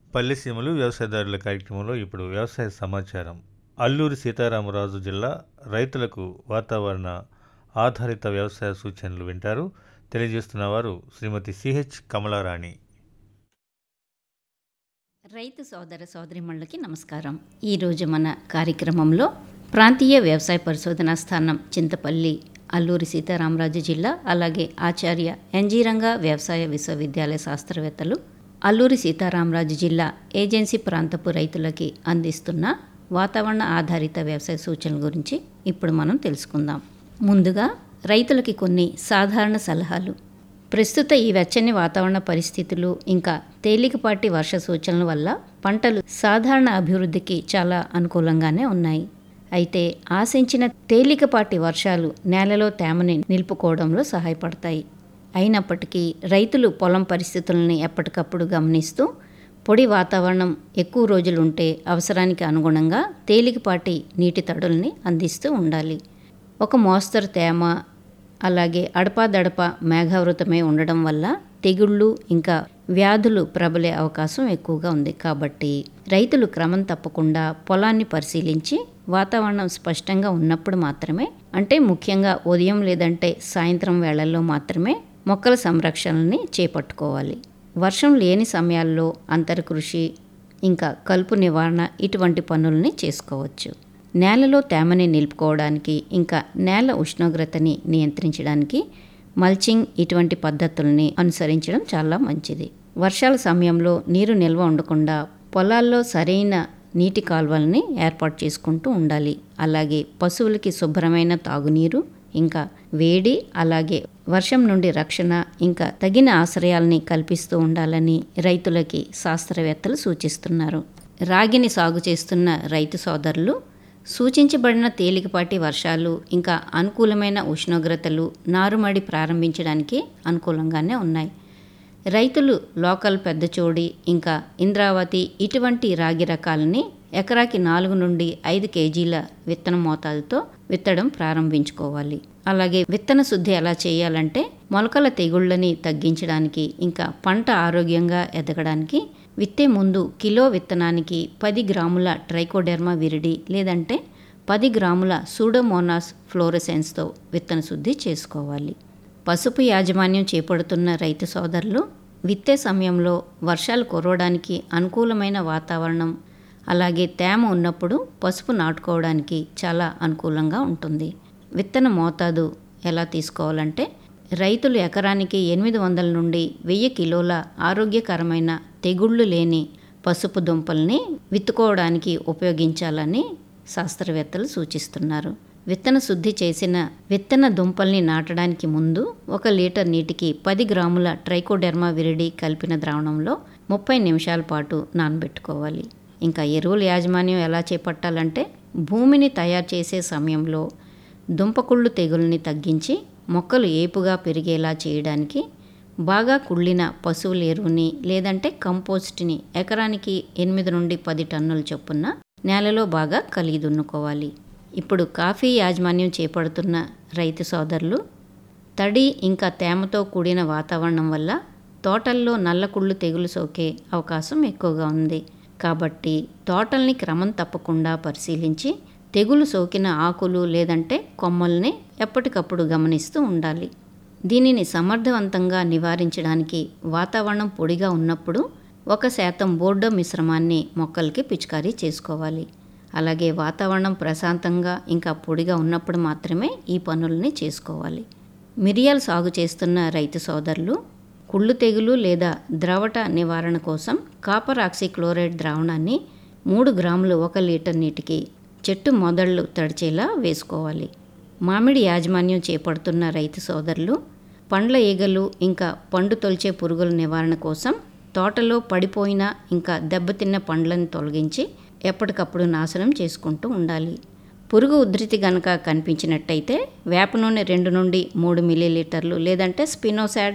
పల్లెసీమలు వ్యవసాయదారుల కార్యక్రమంలో ఇప్పుడు వ్యవసాయ సమాచారం అల్లూరి సీతారామరాజు జిల్లా రైతులకు వాతావరణ ఆధారిత వ్యవసాయ సూచనలు వింటారు తెలియజేస్తున్న వారు శ్రీమతి సిహెచ్ కమలారాణి రైతు సోదర సోదరిమణులకి నమస్కారం ఈరోజు మన కార్యక్రమంలో ప్రాంతీయ వ్యవసాయ పరిశోధనా స్థానం చింతపల్లి అల్లూరి సీతారామరాజు జిల్లా అలాగే ఆచార్య ఎన్జీరంగా వ్యవసాయ విశ్వవిద్యాలయ శాస్త్రవేత్తలు అల్లూరి సీతారామరాజు జిల్లా ఏజెన్సీ ప్రాంతపు రైతులకి అందిస్తున్న వాతావరణ ఆధారిత వ్యవసాయ సూచనల గురించి ఇప్పుడు మనం తెలుసుకుందాం ముందుగా రైతులకి కొన్ని సాధారణ సలహాలు ప్రస్తుత ఈ వెచ్చని వాతావరణ పరిస్థితులు ఇంకా తేలికపాటి వర్ష సూచనల వల్ల పంటలు సాధారణ అభివృద్ధికి చాలా అనుకూలంగానే ఉన్నాయి అయితే ఆశించిన తేలికపాటి వర్షాలు నేలలో తేమని నిలుపుకోవడంలో సహాయపడతాయి అయినప్పటికీ రైతులు పొలం పరిస్థితులని ఎప్పటికప్పుడు గమనిస్తూ పొడి వాతావరణం ఎక్కువ రోజులు ఉంటే అవసరానికి అనుగుణంగా తేలికపాటి నీటి తడుల్ని అందిస్తూ ఉండాలి ఒక మోస్తరు తేమ అలాగే అడపాదడప మేఘావృతమై ఉండడం వల్ల తెగుళ్ళు ఇంకా వ్యాధులు ప్రబలే అవకాశం ఎక్కువగా ఉంది కాబట్టి రైతులు క్రమం తప్పకుండా పొలాన్ని పరిశీలించి వాతావరణం స్పష్టంగా ఉన్నప్పుడు మాత్రమే అంటే ముఖ్యంగా ఉదయం లేదంటే సాయంత్రం వేళల్లో మాత్రమే మొక్కల సంరక్షణని చేపట్టుకోవాలి వర్షం లేని సమయాల్లో అంతర్కృషి ఇంకా కలుపు నివారణ ఇటువంటి పనుల్ని చేసుకోవచ్చు నేలలో తేమని నిలుపుకోవడానికి ఇంకా నేల ఉష్ణోగ్రతని నియంత్రించడానికి మల్చింగ్ ఇటువంటి పద్ధతుల్ని అనుసరించడం చాలా మంచిది వర్షాల సమయంలో నీరు నిల్వ ఉండకుండా పొలాల్లో సరైన నీటి కాలువల్ని ఏర్పాటు చేసుకుంటూ ఉండాలి అలాగే పశువులకి శుభ్రమైన తాగునీరు ఇంకా వేడి అలాగే వర్షం నుండి రక్షణ ఇంకా తగిన ఆశ్రయాల్ని కల్పిస్తూ ఉండాలని రైతులకి శాస్త్రవేత్తలు సూచిస్తున్నారు రాగిని సాగు చేస్తున్న రైతు సోదరులు సూచించబడిన తేలికపాటి వర్షాలు ఇంకా అనుకూలమైన ఉష్ణోగ్రతలు నారుమడి ప్రారంభించడానికి అనుకూలంగానే ఉన్నాయి రైతులు లోకల్ పెద్దచోడి ఇంకా ఇంద్రావతి ఇటువంటి రాగి రకాలని ఎకరాకి నాలుగు నుండి ఐదు కేజీల విత్తన మోతాదుతో విత్తడం ప్రారంభించుకోవాలి అలాగే విత్తన శుద్ధి ఎలా చేయాలంటే మొలకల తెగుళ్ళని తగ్గించడానికి ఇంకా పంట ఆరోగ్యంగా ఎదగడానికి విత్తే ముందు కిలో విత్తనానికి పది గ్రాముల ట్రైకోడెర్మా విరిడి లేదంటే పది గ్రాముల సూడోమోనాస్ ఫ్లోరసెన్స్తో విత్తన శుద్ధి చేసుకోవాలి పసుపు యాజమాన్యం చేపడుతున్న రైతు సోదరులు విత్తే సమయంలో వర్షాలు కురవడానికి అనుకూలమైన వాతావరణం అలాగే తేమ ఉన్నప్పుడు పసుపు నాటుకోవడానికి చాలా అనుకూలంగా ఉంటుంది విత్తన మోతాదు ఎలా తీసుకోవాలంటే రైతులు ఎకరానికి ఎనిమిది వందల నుండి వెయ్యి కిలోల ఆరోగ్యకరమైన తెగుళ్ళు లేని పసుపు దుంపల్ని విత్తుకోవడానికి ఉపయోగించాలని శాస్త్రవేత్తలు సూచిస్తున్నారు విత్తన శుద్ధి చేసిన విత్తన దుంపల్ని నాటడానికి ముందు ఒక లీటర్ నీటికి పది గ్రాముల ట్రైకోడెర్మా విరిడి కలిపిన ద్రావణంలో ముప్పై నిమిషాల పాటు నానబెట్టుకోవాలి ఇంకా ఎరువుల యాజమాన్యం ఎలా చేపట్టాలంటే భూమిని తయారు చేసే సమయంలో దుంపకుళ్ళు తెగుల్ని తగ్గించి మొక్కలు ఏపుగా పెరిగేలా చేయడానికి బాగా కుళ్ళిన పశువుల ఎరువుని లేదంటే కంపోస్ట్ని ఎకరానికి ఎనిమిది నుండి పది టన్నుల చొప్పున నేలలో బాగా కలిగి దున్నుకోవాలి ఇప్పుడు కాఫీ యాజమాన్యం చేపడుతున్న రైతు సోదరులు తడి ఇంకా తేమతో కూడిన వాతావరణం వల్ల తోటల్లో నల్లకుళ్ళు తెగులు సోకే అవకాశం ఎక్కువగా ఉంది కాబట్టి తోటల్ని క్రమం తప్పకుండా పరిశీలించి తెగులు సోకిన ఆకులు లేదంటే కొమ్మల్ని ఎప్పటికప్పుడు గమనిస్తూ ఉండాలి దీనిని సమర్థవంతంగా నివారించడానికి వాతావరణం పొడిగా ఉన్నప్పుడు ఒక శాతం బోర్డో మిశ్రమాన్ని మొక్కలకి పిచికారీ చేసుకోవాలి అలాగే వాతావరణం ప్రశాంతంగా ఇంకా పొడిగా ఉన్నప్పుడు మాత్రమే ఈ పనుల్ని చేసుకోవాలి మిరియాలు సాగు చేస్తున్న రైతు సోదరులు కుళ్ళు తెగులు లేదా ద్రవట నివారణ కోసం కాపర్ ఆక్సిక్లోరైడ్ ద్రావణాన్ని మూడు గ్రాములు ఒక లీటర్ నీటికి చెట్టు మొదళ్ళు తడిచేలా వేసుకోవాలి మామిడి యాజమాన్యం చేపడుతున్న రైతు సోదరులు పండ్ల ఈగలు ఇంకా పండు తొలిచే పురుగుల నివారణ కోసం తోటలో పడిపోయిన ఇంకా దెబ్బతిన్న పండ్లను తొలగించి ఎప్పటికప్పుడు నాశనం చేసుకుంటూ ఉండాలి పురుగు ఉధృతి గనక కనిపించినట్టయితే వేప నూనె రెండు నుండి మూడు మిల్లీలీటర్లు లేదంటే స్పినోసాడ్